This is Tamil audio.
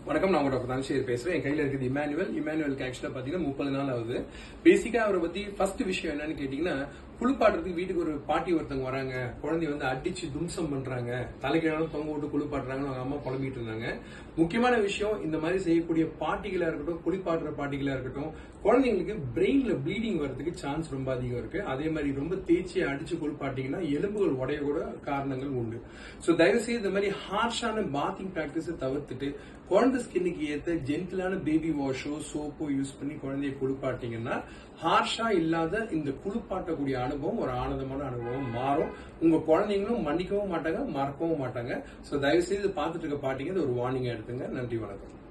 வணக்கம் நான் டாக்டர் தனசேகர் பேசுறேன் என் கையில இருக்குது இமானுவல் இமானுவலுக்கு ஆக்சுவலா பாத்தீங்கன்னா முப்பது நாள் ஆகுது பேசிக்கா அவரை பத்தி ஃபர்ஸ்ட் விஷயம் என்னன்னு கேட்டீங்கன்னா குளிப்பாட்டுறதுக்கு வீட்டுக்கு ஒரு பாட்டி ஒருத்தவங்க வராங்க குழந்தைய வந்து அடிச்சு தும்சம் பண்றாங்க தலைக்கிழாலும் தொங்க விட்டு குளிப்பாட்டுறாங்கன்னு அவங்க அம்மா புலம்பிட்டு இருந்தாங்க முக்கியமான விஷயம் இந்த மாதிரி செய்யக்கூடிய பாட்டிகளா இருக்கட்டும் குளிப்பாட்டுற பாட்டிகளா இருக்கட்டும் குழந்தைங்களுக்கு பிரெயின்ல ப்ளீடிங் வரதுக்கு சான்ஸ் ரொம்ப அதிகம் இருக்கு அதே மாதிரி ரொம்ப தேய்ச்சி அடிச்சு குளிப்பாட்டீங்கன்னா எலும்புகள் உடைய கூட காரணங்கள் உண்டு சோ தயவு செய்து இந்த மாதிரி ஹார்ஷான பாத்திங் பிராக்டிஸ் தவிர்த்துட்டு குழந்தை ஸ்கின்னுக்கு ஏத்த ஜென்டிலான பேபி வாஷோ சோப்போ யூஸ் பண்ணி குழந்தைய குளிப்பாட்டீங்கன்னா ஹார்ஷா இல்லாத இந்த குளிப்பாட்டக்கூடிய அனுபவம் ஒரு ஆனந்தமான அனுபவம் மாறும் உங்க குழந்தைங்களும் மன்னிக்கவும் மாட்டாங்க மறக்கவும் மாட்டாங்க சோ தயவு செய்து பார்த்துட்டு இருக்க பாட்டிங்க இது ஒரு வார்னிங் எடுத்துங்க நன்றி வணக்கம்